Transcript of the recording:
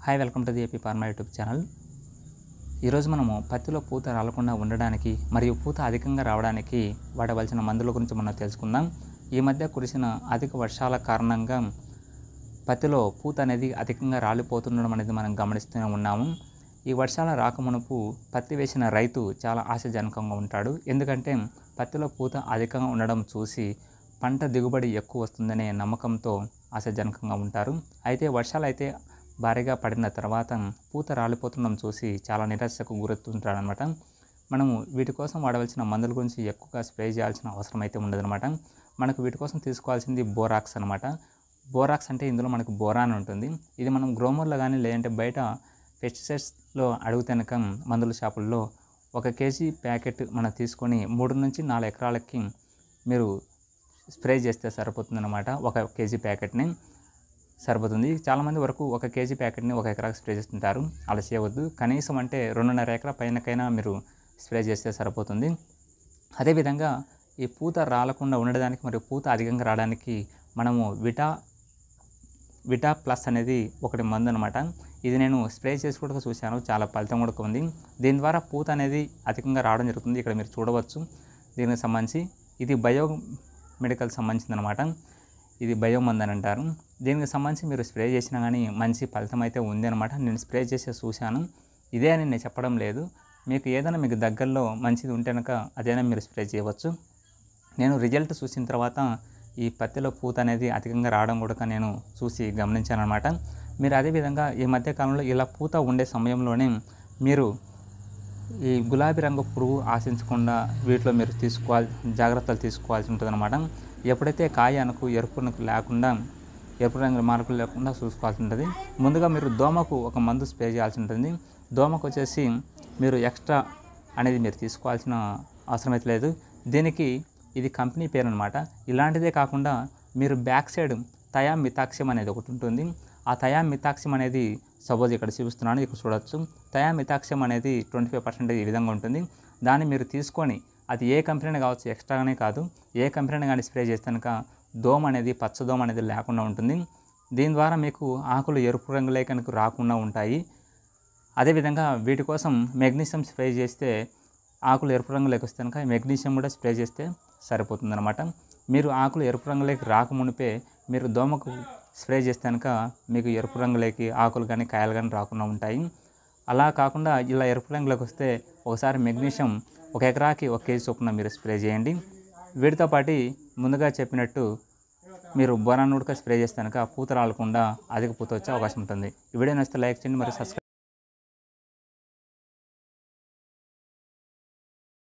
hi welcome to the AP pharma YouTube channel ఈరోజు మనము పత్తిలో పూత రాలకుండా ఉండడానికి మరియు పూత అధికంగా రావడానికి వాడవలసిన మందుల గురించి మనం తెలుసుకుందాం ఈ మధ్య కురిసిన అధిక వర్షాల కారణంగా పత్తిలో పూత అనేది అధికంగా రాలిపోతుండడం అనేది మనం గమనిస్తూనే ఉన్నాము ఈ వర్షాల రాకమునుపు పత్తి వేసిన రైతు చాలా ఆశాజనకంగా ఉంటాడు ఎందుకంటే పత్తిలో పూత అధికంగా ఉండడం చూసి పంట దిగుబడి ఎక్కువ వస్తుందనే నమ్మకంతో ఆశాజనకంగా ఉంటారు అయితే వర్షాలు అయితే భారీగా పడిన తర్వాత పూత రాలిపోతుండడం చూసి చాలా నిరాశకు గురవుతుంటాడనమాట మనము వీటి కోసం వాడవలసిన మందుల గురించి ఎక్కువగా స్ప్రే చేయాల్సిన అవసరం అయితే ఉండదన్నమాట మనకు వీటి కోసం తీసుకోవాల్సింది బోరాక్స్ అనమాట బోరాక్స్ అంటే ఇందులో మనకు బోరాన్ ఉంటుంది ఇది మనం గ్రోమర్లో కానీ లేదంటే బయట పెస్టిసైడ్స్లో అడుగుతనక మందుల షాపుల్లో ఒక కేజీ ప్యాకెట్ మనం తీసుకొని మూడు నుంచి నాలుగు ఎకరాలకి మీరు స్ప్రే చేస్తే సరిపోతుందన్నమాట ఒక కేజీ ప్యాకెట్ని సరిపోతుంది చాలామంది వరకు ఒక కేజీ ప్యాకెట్ని ఒక ఎకరాకి స్ప్రే చేస్తుంటారు అలా చేయవద్దు కనీసం అంటే రెండున్నర ఎకరా పైనకైనా మీరు స్ప్రే చేస్తే సరిపోతుంది అదేవిధంగా ఈ పూత రాలకుండా ఉండడానికి మరియు పూత అధికంగా రావడానికి మనము విటా విటా ప్లస్ అనేది ఒకటి మందు అనమాట ఇది నేను స్ప్రే చేసి కూడా చూశాను చాలా ఫలితం కూడా ఉంది దీని ద్వారా పూత అనేది అధికంగా రావడం జరుగుతుంది ఇక్కడ మీరు చూడవచ్చు దీనికి సంబంధించి ఇది బయో మెడికల్ సంబంధించింది అనమాట ఇది బయో మందు అని అంటారు దీనికి సంబంధించి మీరు స్ప్రే చేసినా కానీ మంచి ఫలితం అయితే ఉంది అనమాట నేను స్ప్రే చేసి చూశాను ఇదే అని నేను చెప్పడం లేదు మీకు ఏదైనా మీకు దగ్గరలో మంచిది ఉంటే కనుక అదైనా మీరు స్ప్రే చేయవచ్చు నేను రిజల్ట్ చూసిన తర్వాత ఈ పత్తిలో పూత అనేది అధికంగా రావడం కూడా నేను చూసి గమనించాను అనమాట మీరు అదేవిధంగా ఈ మధ్యకాలంలో ఇలా పూత ఉండే సమయంలోనే మీరు ఈ గులాబీ రంగు పురుగు ఆశించకుండా వీటిలో మీరు తీసుకోవాలి జాగ్రత్తలు తీసుకోవాల్సి ఉంటుంది అనమాట ఎప్పుడైతే కాయ అనకు ఎరుపు రంగు లేకుండా ఎరుపు రంగు మార్పులు లేకుండా చూసుకోవాల్సి ఉంటుంది ముందుగా మీరు దోమకు ఒక మందు స్ప్రే చేయాల్సి ఉంటుంది దోమకు వచ్చేసి మీరు ఎక్స్ట్రా అనేది మీరు తీసుకోవాల్సిన అవసరం అయితే లేదు దీనికి ఇది కంపెనీ పేరు అనమాట ఇలాంటిదే కాకుండా మీరు బ్యాక్ సైడ్ తయా మితాక్ష్యం అనేది ఒకటి ఉంటుంది ఆ తయా మితాక్ష్యం అనేది సపోజ్ ఇక్కడ చూపిస్తున్నాను ఇక్కడ చూడొచ్చు తయా మితాక్ష్యం అనేది ట్వంటీ ఫైవ్ పర్సెంటేజ్ ఈ విధంగా ఉంటుంది దాన్ని మీరు తీసుకొని అది ఏ కంపెనీ కావచ్చు ఎక్స్ట్రాగానే కాదు ఏ కంపెనీ కానీ స్ప్రే చేస్తే కనుక దోమ అనేది పచ్చ దోమ అనేది లేకుండా ఉంటుంది దీని ద్వారా మీకు ఆకులు ఎరుపు రంగులే కనుక రాకుండా ఉంటాయి అదేవిధంగా వీటి కోసం మెగ్నీషియం స్ప్రే చేస్తే ఆకులు ఎరుపు రంగులోకి వస్తే కనుక మెగ్నీషియం కూడా స్ప్రే చేస్తే సరిపోతుందన్నమాట మీరు ఆకులు ఎరుపు రంగులోకి రాకమునిపే మీరు దోమకు స్ప్రే చేస్తే కనుక మీకు ఎరుపు రంగులోకి ఆకులు కానీ కాయలు కానీ రాకుండా ఉంటాయి అలా కాకుండా ఇలా ఎరుపు రంగులోకి వస్తే ఒకసారి మెగ్నీషియం ఒక ఎకరాకి ఒక కేజీ చొప్పున మీరు స్ప్రే చేయండి వీటితో పాటు ముందుగా చెప్పినట్టు మీరు బొరాన్ ఉడక స్ప్రే చేస్తే కనుక పూత రాలకుండా అధిక పూత వచ్చే అవకాశం ఉంటుంది ఈ వీడియో నచ్చితే లైక్ చేయండి మరి సబ్స్క్రైబ్